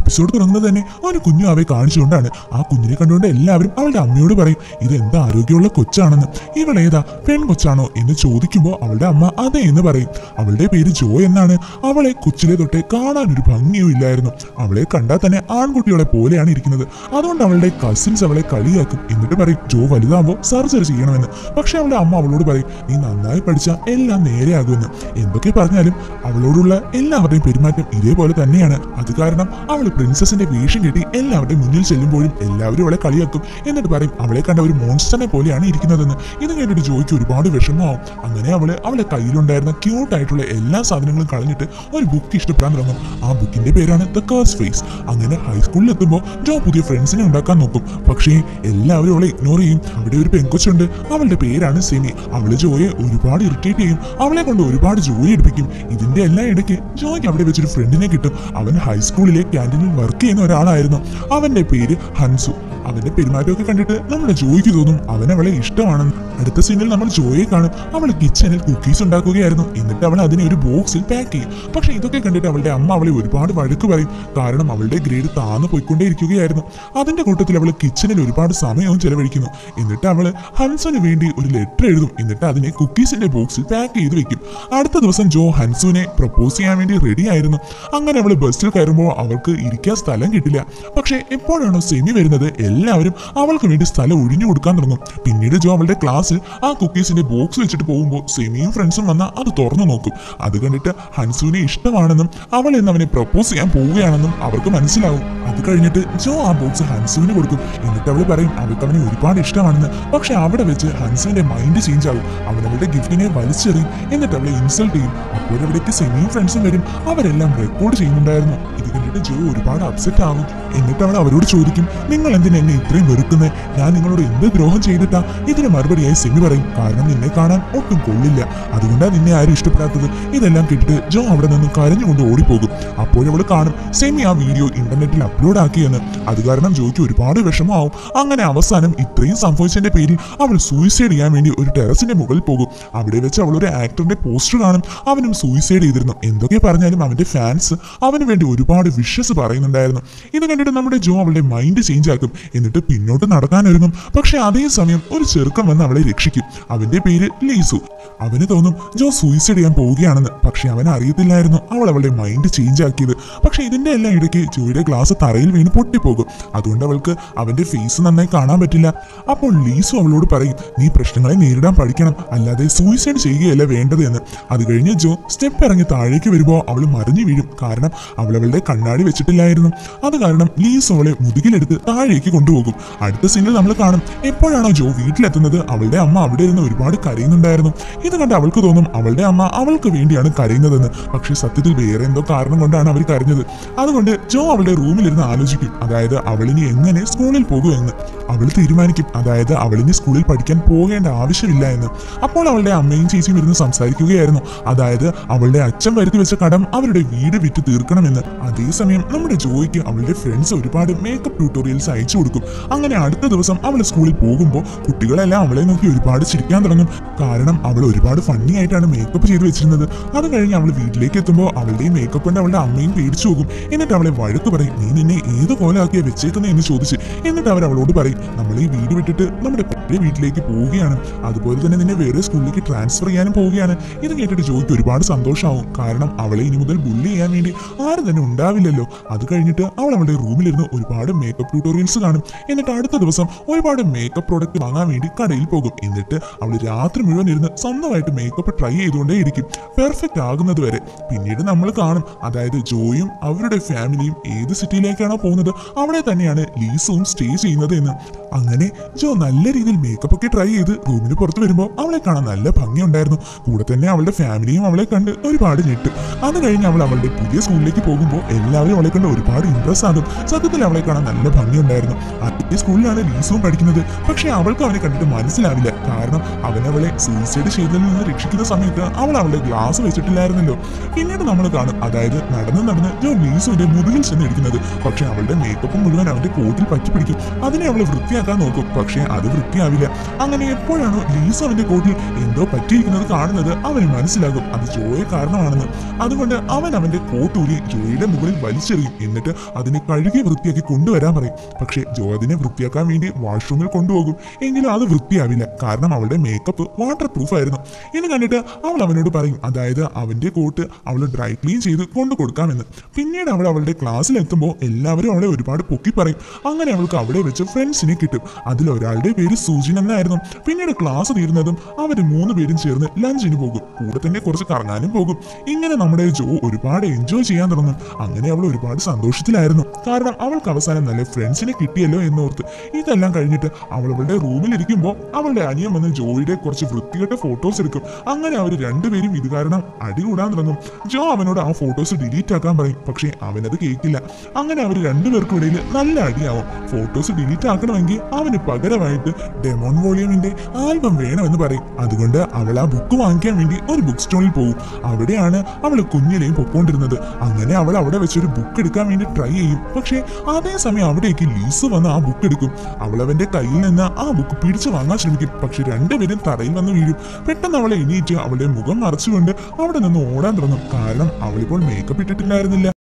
episode തുടങ്ങുന്നത് തന്നെ അവന് കുഞ്ഞു അവയെ കാണിച്ചുകൊണ്ടാണ് ആ കുഞ്ഞിനെ കണ്ടുകൊണ്ട് എല്ലാവരും അവളുടെ അമ്മയോട് പറയും ഇത് എന്ത് ആരോഗ്യമുള്ള കൊച്ചാണെന്ന് ഇവളേതാ പെൺകൊച്ചാണോ എന്ന് ചോദിക്കുമ്പോൾ അവളുടെ അമ്മ അതെ എന്ന് പറയും അവളുടെ പേര് ജോ എന്നാണ് അവളെ കൊച്ചിലെ തൊട്ടേ കാണാൻ ഒരു ഭംഗിയും ഇല്ലായിരുന്നു അവളെ കണ്ടാൽ തന്നെ ആൺകുട്ടികളെ പോലെയാണ് ഇരിക്കുന്നത് അതുകൊണ്ട് അവളുടെ കസിൻസ് അവളെ കളിയാക്കും എന്നിട്ട് പറയും ജോ വലുതാകുമ്പോൾ സർജറി ചെയ്യണമെന്ന് പക്ഷെ അവളുടെ അമ്മ അവളോട് പറയും നീ നന്നായി പഠിച്ചാൽ എല്ലാം നേരെയാകുമെന്ന് എന്തൊക്കെ പറഞ്ഞാലും അവളോടുള്ള എല്ലാവരുടെയും പെരുമാറ്റം ഇതേപോലെ തന്നെയാണ് അത് കാരണം അവൾ പ്രിൻസസിന്റെ വേഷം കെട്ടി എല്ലാവരുടെയും മുന്നിൽ ചെല്ലുമ്പോഴും എല്ലാവരും അവളെ കളിയാക്കും എന്നിട്ട് പറയും അവളെ കണ്ട ഒരു മോൺസ്റ്ററിനെ പോലെയാണ് ഇരിക്കുന്നതെന്ന് ഇത് കേട്ടിട്ട് ജോയ്ക്ക് ഒരുപാട് വിഷമമാവും അങ്ങനെ അവള് അവളുടെ കയ്യിലുണ്ടായിരുന്ന ക്യൂട്ട് ആയിട്ടുള്ള എല്ലാ സാധനങ്ങളും കളഞ്ഞിട്ട് ഒരു ബുക്ക് ഇഷ്ടപ്പെടാൻ തുടങ്ങും ആ ബുക്കിന്റെ പേരാണ് ദ കേഴ്സ് ഫേസ് അങ്ങനെ ഹൈസ്കൂളിൽ എത്തുമ്പോൾ ജോ പുതിയ ഫ്രണ്ട്സിനെ ഉണ്ടാക്കാൻ നോക്കും പക്ഷേ എല്ലാവരും അവളെ ഇഗ്നോർ ചെയ്യും അവിടെ ഒരു പെൺകൊച്ചുണ്ട് അവളുടെ പേരാണ് സെമി അവള് ജോയെ ഒരുപാട് ഇറിറ്റേറ്റ് ചെയ്യും അവളെ കൊണ്ട് ഒരുപാട് ജോലി എടുപ്പിക്കും ഇതിന്റെ എല്ലാ ഇടയ്ക്ക് ജോയ്ക്ക് അവിടെ വെച്ചൊരു ഫ്രണ്ടിനെ കിട്ടും അവൻ ഹൈസ്കൂളിലെ ക്യാൻറ്റീനിൽ വർക്ക് ചെയ്യുന്ന ഒരാളായിരുന്നു അവന്റെ പേര് ഹൻസു അവന്റെ പെരുമാറ്റമൊക്കെ കണ്ടിട്ട് നമ്മുടെ ജോയ്ക്ക് തോന്നും അവൻ അവളെ ഇഷ്ടമാണെന്ന് അടുത്ത സീനിൽ നമ്മൾ ജോയെ കാണും അവൾ കിച്ചണിൽ കുക്കീസ് ഉണ്ടാക്കുകയായിരുന്നു എന്നിട്ട് അവൾ അതിനെ ഒരു ബോക്സിൽ പാക്ക് ചെയ്യും പക്ഷെ ഇതൊക്കെ കണ്ടിട്ട് അവളുടെ അമ്മ അവളെ ഒരുപാട് വഴക്ക് പറയും കാരണം അവളുടെ ഗ്രേഡ് താന്നു പോയിക്കൊണ്ടേയിരിക്കുകയായിരുന്നു അതിന്റെ കൂട്ടത്തിൽ അവൾ കിച്ചണിൽ ഒരുപാട് സമയവും ചെലവഴിക്കുന്നു എന്നിട്ട് അവൾ ഹൻസുവിന് വേണ്ടി ഒരു ലെറ്റർ എഴുതും എന്നിട്ട് അതിനെ കുക്കീസിന്റെ ബോക്സിൽ പാക്ക് ചെയ്ത് വെക്കും അടുത്ത ദിവസം ജോ ഹൻസുവിനെ പ്രപ്പോസ് ചെയ്യാൻ വേണ്ടി റെഡി ആയിരുന്നു അങ്ങനെ അവൾ ബസ്സിൽ കയറുമ്പോൾ അവൾക്ക് ഇരിക്കാൻ സ്ഥലം കിട്ടില്ല പക്ഷേ എപ്പോഴാണോ സെമി വരുന്നത് എല്ലാവരും അവൾക്ക് വേണ്ടി സ്ഥലം ഒഴിഞ്ഞു കൊടുക്കാൻ തുടങ്ങും പിന്നീട് ജോ അവളുടെ ക്ലാസ്സിൽ ആ കുക്കീസിന്റെ ബോക്സ് വെച്ചിട്ട് പോകുമ്പോൾ സെമിയും ഫ്രണ്ട്സും വന്ന് അത് തുറന്നു നോക്കും അത് കണ്ടിട്ട് ഹൻസുവിനെ ഇഷ്ടമാണെന്നും അവൾ ഇന്ന് അവനെ പ്രപ്പോസ് ചെയ്യാൻ പോവുകയാണെന്നും അവർക്ക് മനസ്സിലാവും അത് കഴിഞ്ഞിട്ട് ജോ ആ ബോക്സ് ഹൻസുവിന് കൊടുക്കും എന്നിട്ട് അവൾ പറയും അവൾക്ക് അവനെ ഒരുപാട് ഇഷ്ടമാണെന്ന് പക്ഷെ അവിടെ വെച്ച് ഹൻസുവിന്റെ മൈൻഡ് ചേഞ്ച് ആകും അവൻ അവളുടെ ഗിഫ്റ്റിനെ വലിച്ചെറിയും എന്നിട്ട് അവളെ ഇൻസൾട്ട് ചെയ്യും അപ്പോഴവിടേക്ക് സെമിയും ഫ്രണ്ട്സും വരും അവരെല്ലാം റെക്കോർഡ് ചെയ്യുന്നുണ്ടായിരുന്നു ഇത് കണ്ടിട്ട് ജോ ഒരുപാട് അപ്സെറ്റ് ആകും എന്നിട്ട് അവൾ അവരോട് ചോദിക്കും നിങ്ങൾ എന്തിനാ എന്നെ ഇത്രയും വെറുക്കുന്നത് ഞാൻ നിങ്ങളോട് എന്ത് ദ്രോഹം ചെയ്തിട്ടാ ഇതിന് മറുപടിയായി സെമി പറയും കാരണം നിന്നെ കാണാൻ ഒട്ടും കൊള്ളില്ല അതുകൊണ്ടാണ് നിന്നെ ആരും ഇഷ്ടപ്പെടാത്തത് ഇതെല്ലാം കേട്ടിട്ട് ജോ അവിടെ നിന്ന് കരഞ്ഞുകൊണ്ട് ഓടിപ്പോകും അപ്പോഴവൾ കാണും സെമി ആ വീഡിയോ ഇന്റർനെറ്റിൽ അപ്ലോഡ് ആക്കിയെന്ന് അത് കാരണം ജോയ്ക്ക് ഒരുപാട് വിഷമമാവും അങ്ങനെ അവസാനം ഇത്രയും സംഭവിച്ചതിന്റെ പേരിൽ അവൾ സൂയിസൈഡ് ചെയ്യാൻ വേണ്ടി ഒരു ടെറസിന്റെ മുകളിൽ പോകും അവിടെ വെച്ച് അവൾ ഒരു ആക്ടറിന്റെ പോസ്റ്റർ കാണും അവനും സൂയിസൈഡ് ചെയ്തിരുന്നു എന്തൊക്കെ പറഞ്ഞാലും അവന്റെ ഫാൻസ് അവന് വേണ്ടി ഒരുപാട് വിഷസ് പറയുന്നുണ്ടായിരുന്നു ഇത് കണ്ടിട്ട് നമ്മുടെ ജോ അവളുടെ മൈൻഡ് ചേഞ്ച് ആക്കും എന്നിട്ട് പിന്നോട്ട് നടക്കാൻ ഒരുങ്ങും പക്ഷെ അതേസമയം ഒരു ചെറുക്കം വന്ന് അവളെ രക്ഷിക്കും അവന്റെ പേര് ലീസു അവന് തോന്നും ജോ സൂയിസൈഡ് ചെയ്യാൻ പോവുകയാണെന്ന് പക്ഷെ അവൻ അറിയത്തില്ലായിരുന്നു അവൾ അവളുടെ മൈൻഡ് ചേഞ്ച് ആക്കിയത് പക്ഷെ ഇതിന്റെ എല്ലാം ഇടയ്ക്ക് ജോയുടെ ഗ്ലാസ് തറയിൽ വീണ് പൊട്ടിപ്പോകും അതുകൊണ്ട് അവൾക്ക് അവന്റെ ഫേസ് നന്നായി കാണാൻ പറ്റില്ല അപ്പോൾ ലീസു അവളോട് പറയും നീ പ്രശ്നങ്ങളെ നേരിടാൻ പഠിക്കണം അല്ലാതെ സൂയിസൈഡ് ചെയ്യുകയല്ല വേണ്ടത് എന്ന് അത് കഴിഞ്ഞ് ജോ സ്റ്റെപ്പ് ഇറങ്ങി താഴേക്ക് വരുമ്പോൾ അവൾ മറിഞ്ഞു വീഴും കാരണം അവൾ അവളുടെ കണ്ണാടി വെച്ചിട്ടില്ലായിരുന്നു അത് കാരണം ലീസ് അവളെ മുതുകിലെടുത്ത് താഴേക്ക് കൊണ്ടുപോകും അടുത്ത സീനിൽ നമ്മൾ കാണും എപ്പോഴാണോ ജോ വീട്ടിലെത്തുന്നത് അവളുടെ അമ്മ അവിടെ ഇരുന്ന് ഒരുപാട് കരയുന്നുണ്ടായിരുന്നു ഇത് കണ്ട് അവൾക്ക് തോന്നും അവളുടെ അമ്മ അവൾക്ക് വേണ്ടിയാണ് കരയുന്നതെന്ന് പക്ഷെ സത്യത്തിൽ വേറെ എന്തോ കാരണം കൊണ്ടാണ് അവർ കരഞ്ഞത് അതുകൊണ്ട് ജോ അവളുടെ റൂമിലിരുന്ന് ആലോചിക്കും അതായത് അവളിനി എങ്ങനെ സ്കൂളിൽ പോകുമെന്ന് അവൾ തീരുമാനിക്കും അതായത് അവളിനി സ്കൂളിൽ പഠിക്കാൻ പോകേണ്ട ആവശ്യമില്ല എന്ന് അപ്പോൾ അവളുടെ അമ്മയും ചേച്ചിയും ഇരുന്ന് സംസാരിക്കുകയായിരുന്നു അതായത് അവളുടെ അച്ഛൻ വരുത്തി വെച്ച കടം അവരുടെ വീട് വിറ്റ് തീർക്കണമെന്ന് അതേസമയം നമ്മുടെ ജോയ്ക്ക് അവളുടെ ഫ്രണ്ട്സ് ഒരുപാട് മേക്കപ്പ് ട്യൂട്ടോറിയൽസ് അയച്ചു കൊടുക്കും അങ്ങനെ അടുത്ത ദിവസം അവൾ സ്കൂളിൽ പോകുമ്പോൾ കുട്ടികളെല്ലാം അവളെ നോക്കി ഒരുപാട് ചിരിക്കാൻ തുടങ്ങും കാരണം അവൾ ഒരുപാട് ഫണ്ണി ആയിട്ടാണ് മേക്കപ്പ് ചെയ്ത് വെച്ചിരുന്നത് അത് കഴിഞ്ഞ് അവൾ വീട്ടിലേക്ക് എത്തുമ്പോൾ അവളുടെയും മേക്കപ്പ് കൊണ്ട് അവളുടെ അമ്മയും പേടിച്ചു പോകും എന്നിട്ട് അവളെ വഴക്ക് പറയും നീ നിന്നെ ഏത് കോലാക്കിയാ വെച്ചേക്കുന്നത് എന്ന് ചോദിച്ച് എന്നിട്ട് അവർ അവളോട് പറയും നമ്മൾ ഈ വീട് വിട്ടിട്ട് നമ്മുടെ പഴയ വീട്ടിലേക്ക് പോവുകയാണ് അതുപോലെ തന്നെ നിന്നെ വേറെ സ്കൂളിലേക്ക് ട്രാൻസ്ഫർ ചെയ്യാനും പോവുകയാണ് ഇത് കേട്ടിട്ട് ജോയ്ക്ക് ഒരുപാട് സന്തോഷമാവും കാരണം അവളെ ഇനി മുതൽ ബുള്ളി ചെയ്യാൻ വേണ്ടി ആരും തന്നെ ഉണ്ടാവില്ലല്ലോ അത് കഴിഞ്ഞിട്ട് അവൾ അവളുടെ റൂമിലിരുന്ന് ഒരുപാട് മേക്കപ്പ് ട്യൂട്ടോറിയൽസ് കാണും എന്നിട്ട് അടുത്ത ദിവസം ഒരുപാട് മേക്കപ്പ് പ്രോഡക്റ്റ് വാങ്ങാൻ വേണ്ടി കടയിൽ പോകും എന്നിട്ട് അവൾ രാത്രി മുഴുവൻ ഇരുന്ന് സ്വന്തമായിട്ട് മേക്കപ്പ് ട്രൈ ചെയ്തുകൊണ്ടേ ഇരിക്കും പെർഫെക്റ്റ് ആകുന്നത് വരെ പിന്നീട് നമ്മൾ കാണും അതായത് ജോയും അവരുടെ ഫാമിലിയും ഏത് സിറ്റിയിലേക്കാണോ പോകുന്നത് അവിടെ തന്നെയാണ് ലീസും സ്റ്റേ ചെയ്യുന്നത് എന്ന് അങ്ങനെ ജോ നല്ല രീതിയിൽ മേക്കപ്പ് ഒക്കെ ട്രൈ ചെയ്ത് റൂമിന് പുറത്ത് വരുമ്പോൾ അവളെ കാണാൻ നല്ല ഭംഗിയുണ്ടായിരുന്നു കൂടെ തന്നെ അവളുടെ ഫാമിലിയും അവളെ കണ്ട് ഒരുപാട് ഞെട്ടും അത് കഴിഞ്ഞ് അവൾ അവളുടെ പുതിയ സ്കൂളിലേക്ക് പോകുമ്പോൾ എല്ലാവരും അവളെ കണ്ട് ഒരുപാട് ഇംപ്രസ് ആകും സത്യത്തിൽ അവളെ കാണാൻ നല്ല ഭംഗിയുണ്ടായിരുന്നു അതേ സ്കൂളിലാണ് ലീസുവും പഠിക്കുന്നത് പക്ഷെ അവൾക്ക് അവനെ കണ്ടിട്ട് മനസ്സിലാവില്ല കാരണം അവൻ അവളെ സൂയിസൈഡ് ചെയ്തതിൽ നിന്ന് രക്ഷിക്കുന്ന സമയത്ത് അവൾ അവളുടെ ഗ്ലാസ് വെച്ചിട്ടില്ലായിരുന്നല്ലോ പിന്നീട് നമ്മൾ കാണും അതായത് നടന്ന് നടന്ന് ജോ ലീസുവിന്റെ മുതുകിൽ ചെന്ന് ഇരിക്കുന്നത് പക്ഷെ അവളുടെ മേക്കപ്പ് മുഴുവൻ അവന്റെ കോട്ടിൽ പറ്റി പിടിക്കും അതിനെ അവൾ വൃത്തിയാക്കാൻ നോക്കും പക്ഷെ അത് വൃത്തിയാക്കി വൃത്തിയാവില്ല അങ്ങനെ എപ്പോഴാണോ ലീസ അവന്റെ കോട്ടിൽ എന്തോ പറ്റിയിരിക്കുന്നത് കാണുന്നത് അവന് മനസ്സിലാകും അത് ജോയെ കാരണമാണെന്ന് അതുകൊണ്ട് അവൻ അവന്റെ കോട്ടൂരി ജോയുടെ മുകളിൽ വലിച്ചെറിയും എന്നിട്ട് അതിനെ കഴുകി വൃത്തിയാക്കി കൊണ്ടുവരാൻ പറയും പക്ഷേ ജോ അതിനെ വൃത്തിയാക്കാൻ വേണ്ടി വാഷ്റൂമിൽ കൊണ്ടുപോകും എങ്കിലും അത് വൃത്തിയാവില്ല കാരണം അവളുടെ മേക്കപ്പ് വാട്ടർ പ്രൂഫ് ആയിരുന്നു ഇത് കണ്ടിട്ട് അവൾ അവനോട് പറയും അതായത് അവന്റെ കോട്ട് അവൾ ഡ്രൈ ക്ലീൻ ചെയ്ത് കൊണ്ടു കൊടുക്കാമെന്ന് പിന്നീട് അവൾ അവളുടെ ക്ലാസ്സിൽ എത്തുമ്പോൾ എല്ലാവരും അവളെ ഒരുപാട് പൊക്കി പറയും അങ്ങനെ അവൾക്ക് അവിടെ വെച്ച് ഫ്രണ്ട്സിനെ കിട്ടും അതിൽ ഒരാളുടെ പേര് സൂജിൻ എന്നായിരുന്നു പിന്നീട് ക്ലാസ് തീരുന്നതും അവർ മൂന്ന് പേരും ചേർന്ന് ലഞ്ചിന് പോകും കൂടെ തന്നെ കുറച്ച് കറങ്ങാനും പോകും ഇങ്ങനെ നമ്മുടെ ജോ ഒരുപാട് എൻജോയ് ചെയ്യാൻ തുടങ്ങും അങ്ങനെ അവൾ ഒരുപാട് സന്തോഷത്തിലായിരുന്നു കാരണം അവൾക്ക് അവസാനം നല്ല ഫ്രണ്ട്സിനെ കിട്ടിയല്ലോ എന്നോർത്ത് ഇതെല്ലാം കഴിഞ്ഞിട്ട് അവൾ അവളുടെ റൂമിലിരിക്കുമ്പോൾ അവളുടെ അനിയൻ വന്ന് ജോയുടെ കുറച്ച് വൃത്തികെട്ട ഫോട്ടോസ് എടുക്കും അങ്ങനെ അവർ രണ്ടുപേരും ഇത് കാരണം അടി കൂടാൻ തുടങ്ങും ജോ അവനോട് ആ ഫോട്ടോസ് ഡിലീറ്റ് ആക്കാൻ പറയും പക്ഷേ അവനത് കേൾക്കില്ല അങ്ങനെ അവർ രണ്ടുപേർക്കും ഇടയിൽ നല്ല അടിയാവും ഫോട്ടോസ് ഡിലീറ്റ് ആക്കണമെങ്കിൽ അവന് പകരമായിട്ട് ഡെമോൺ വോളിയമിന്റെ ആൽബം വേണമെന്ന് പറയും അതുകൊണ്ട് അവൾ ആ ബുക്ക് വാങ്ങിക്കാൻ വേണ്ടി ഒരു ബുക്ക് സ്റ്റോളിൽ പോകും അവിടെയാണ് അവൾ കുഞ്ഞിലെയും പൊക്കോണ്ടിരുന്നത് അങ്ങനെ അവൾ അവിടെ വെച്ചൊരു ബുക്ക് എടുക്കാൻ വേണ്ടി ട്രൈ ചെയ്യും പക്ഷേ അതേസമയം അവിടേക്ക് ലീസ് വന്ന് ആ ബുക്ക് എടുക്കും അവൾ അവന്റെ കയ്യിൽ നിന്ന് ആ ബുക്ക് പിടിച്ചു വാങ്ങാൻ ശ്രമിക്കും പക്ഷെ രണ്ടുപേരും തറയിൽ വന്ന് വീഴും പെട്ടെന്ന് അവളെ എണീറ്റ് അവളുടെ മുഖം മറച്ചുകൊണ്ട് അവിടെ നിന്ന് ഓടാൻ തുടങ്ങും കാരണം അവളിപ്പോൾ മേക്കപ്പ് ഇട്ടിട്ടില്ലായിരുന്നില്ല